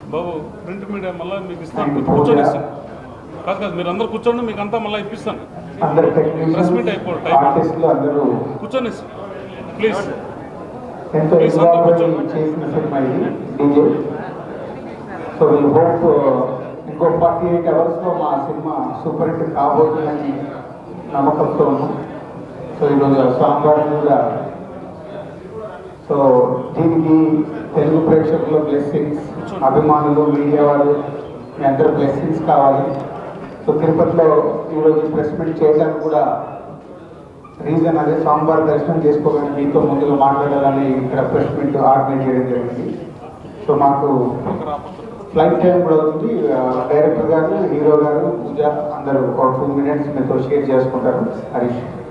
బాబు print media మళ్ళీ మీకు ఇస్తాను కొంచెం కూర్చొని ఇస్తాను కాదు కాదు మీరు అందరు కూర్చోండి మీకు అంతా మళ్ళీ ఇప్పిస్తాను అందరు Press meet అయిపోయి టెక్నీషియన్స్ టైం. ఆర్టిస్టులు అందరూ కూర్చొని ఇస్తాను ప్లీజ్ ఎంతో Please, ఇన్వాల్వ్ అందరూ అయ్యి కూర్చోండి. చేసిన సినిమా ఇది డీజే సో వీ హోప్ ఇంకో ఫార్టీ ఎయిట్ అవర్స్లో మా సినిమా సూపర్ హిట్ కాబోతుందని నమ్మకంతో ఉన్నాం సో ఈరోజు సాంబార్ కూడా సో దీనికి తెలుగు ప్రేక్షకుల బ్లెస్సింగ్స్ అభిమానులు మీడియా వాళ్ళు మీ అందరూ బ్లెస్సింగ్స్ కావాలి సో తిరుపతిలో ఈరోజు ప్రెస్ మీట్ చేయడానికి కూడా రీజన్ అదే సాంబార్ దర్శనం చేసుకోగానే మీతో ముందుగా మాట్లాడాలని ఇక్కడ ప్రెస్ మీట్ ఆర్గనైజ్ చేయడం జరిగింది సో మాకు ఫ్లైట్ టైం కూడా అవుతుంది ఆ, డైరెక్టర్ గారు హీరో గారు పూజ అందరూ ఒక టూ మినిట్స్ మీతో షేర్ చేసుకుంటారు హరీష్